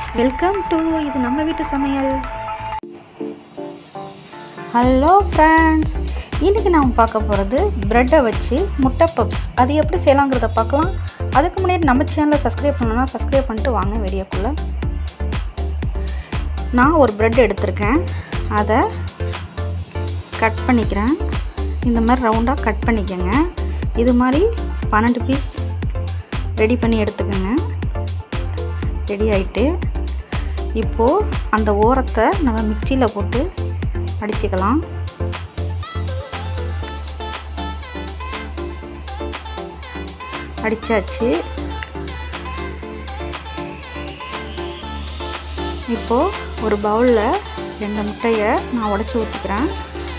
welcome to இது நம்ம வீட்டு சமையல் ஹலோ ஃப்ரெண்ட்ஸ் இன்றைக்கி நாம் பார்க்க போகிறது ப்ரெட்டை வச்சு முட்டை பப்ஸ் அது எப்படி செய்யலாங்கிறத பார்க்கலாம் அதுக்கு முன்னாடி நம்ம சேனலை சப்ஸ்கிரைப் பண்ணணும்னா சப்ஸ்கிரைப் பண்ணிட்டு வாங்க வீடியோக்குள்ளே நான் ஒரு ப்ரெட் எடுத்திருக்கேன் அதை கட் பண்ணிக்கிறேன் இந்த மாதிரி ரவுண்டாக கட் பண்ணிக்கோங்க இது மாதிரி பன்னெண்டு பீஸ் ரெடி பண்ணி எடுத்துக்கோங்க ரெடி ஆகிட்டு இப்போது அந்த ஓரத்தை நம்ம மிக்சியில் போட்டு அடிச்சுக்கலாம் அடித்தாச்சு இப்போது ஒரு பவுலில் ரெண்டு முட்டையை நான் உடச்சி ஊற்றிக்கிறேன்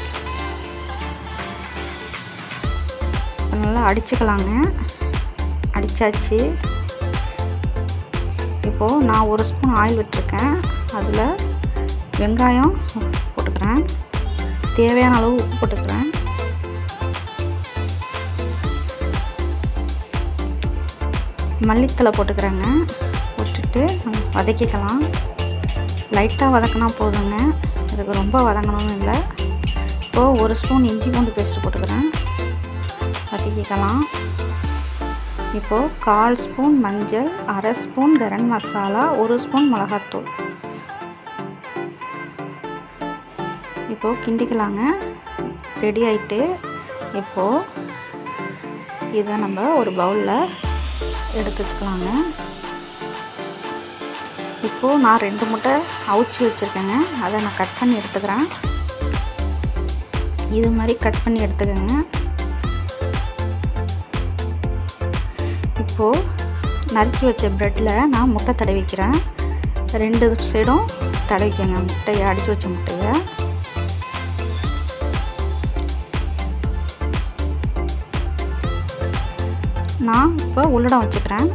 நல்லா அடிச்சுக்கலாங்க அடித்தாச்சு இப்போது நான் ஒரு ஸ்பூன் ஆயில் விட்டுருக்கேன் அதில் வெங்காயம் போட்டுக்கிறேன் தேவையான அளவு உப்பு போட்டுக்கிறேன் மல்லித்தலை போட்டுக்கிறேங்க போட்டுட்டு நம்ம வதக்கிக்கலாம் லைட்டாக வதக்கினா போதுங்க அதுக்கு ரொம்ப வதங்கணும்னு இல்லை இப்போது ஒரு ஸ்பூன் இஞ்சி பூண்டு பேஸ்ட்டு போட்டுக்கிறேன் வதக்கிக்கலாம் இப்போது கால் ஸ்பூன் மஞ்சள் அரை ஸ்பூன் கரம் மசாலா ஒரு ஸ்பூன் மிளகாத்தூள் இப்போது கிண்டிக்கலாங்க ரெடி ஆயிட்டு இப்போது இதை நம்ம ஒரு பவுலில் எடுத்து வச்சுக்கலாங்க இப்போது நான் ரெண்டு முட்டை அவிச்சி வச்சுருக்கேங்க அதை நான் கட் பண்ணி எடுத்துக்கிறேன் இது மாதிரி கட் பண்ணி எடுத்துக்கோங்க இப்போது நறுக்கி வச்ச ப்ரெட்டில் நான் முட்டை தடவிக்கிறேன் ரெண்டு சைடும் தடவிக்கங்க முட்டையை அடித்து வச்ச முட்டையை நான் இப்போ உள்ளடம் வச்சுக்கிறேன்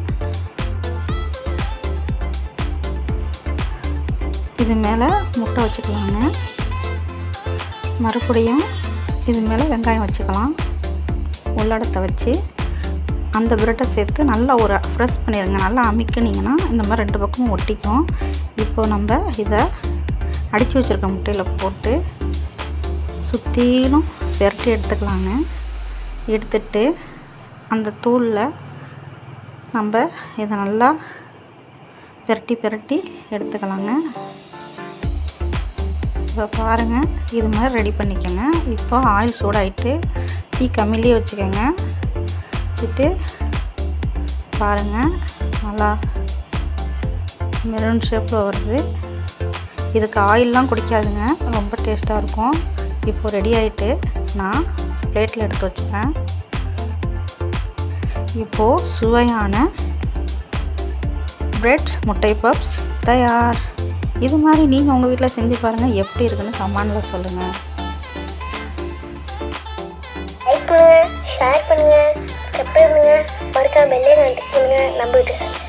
இது மேலே முட்டை வச்சுக்கலாங்க மறுபடியும் இது மேலே வெங்காயம் வச்சுக்கலாம் உள்ளடத்தை வச்சு அந்த ப்ரெட்டை சேர்த்து நல்லா ஒரு ஃப்ரெஷ் பண்ணிடுங்க நல்லா அமுக்கினீங்கன்னா இந்த மாதிரி ரெண்டு பக்கமும் ஒட்டிக்கும் இப்போ நம்ம இதை அடித்து வச்சுருக்க முட்டையில் போட்டு சுற்றிலும் பெரட்டி எடுத்துக்கலாங்க எடுத்துட்டு அந்த தூளில் நம்ம இதை நல்லா பெரட்டி பெரட்டி எடுத்துக்கலாங்க இப்போ பாருங்கள் இது மாதிரி ரெடி பண்ணிக்கோங்க இப்போ ஆயில் சூடாயிட்டு தீ கம்மிலேயே வச்சுக்கோங்க வச்சுட்டு பாருங்கள் நல்லா மெரூன் ஷேப்பில் வருது இதுக்கு ஆயிலெலாம் குடிக்காதுங்க ரொம்ப டேஸ்ட்டாக இருக்கும் இப்போ ரெடி ஆகிட்டு நான் பிளேட்டில் எடுத்து வச்சுக்கிறேன் இப்போது சுவையான பிரெட் முட்டை பப்ஸ் தயார் இது மாதிரி நீங்கள் உங்கள் வீட்டில் செஞ்சு பாருங்கள் எப்படி இருக்குன்னு கமெண்டில் சொல்லுங்கள் லைக் பண்ணுங்க ஷேர் பண்ணுங்க சப்ஸ்கிரைப் பண்ணுங்க மறக்காம பெல்லே கனெக்ட் பண்ணுங்க நம்ம வீட்டு சார்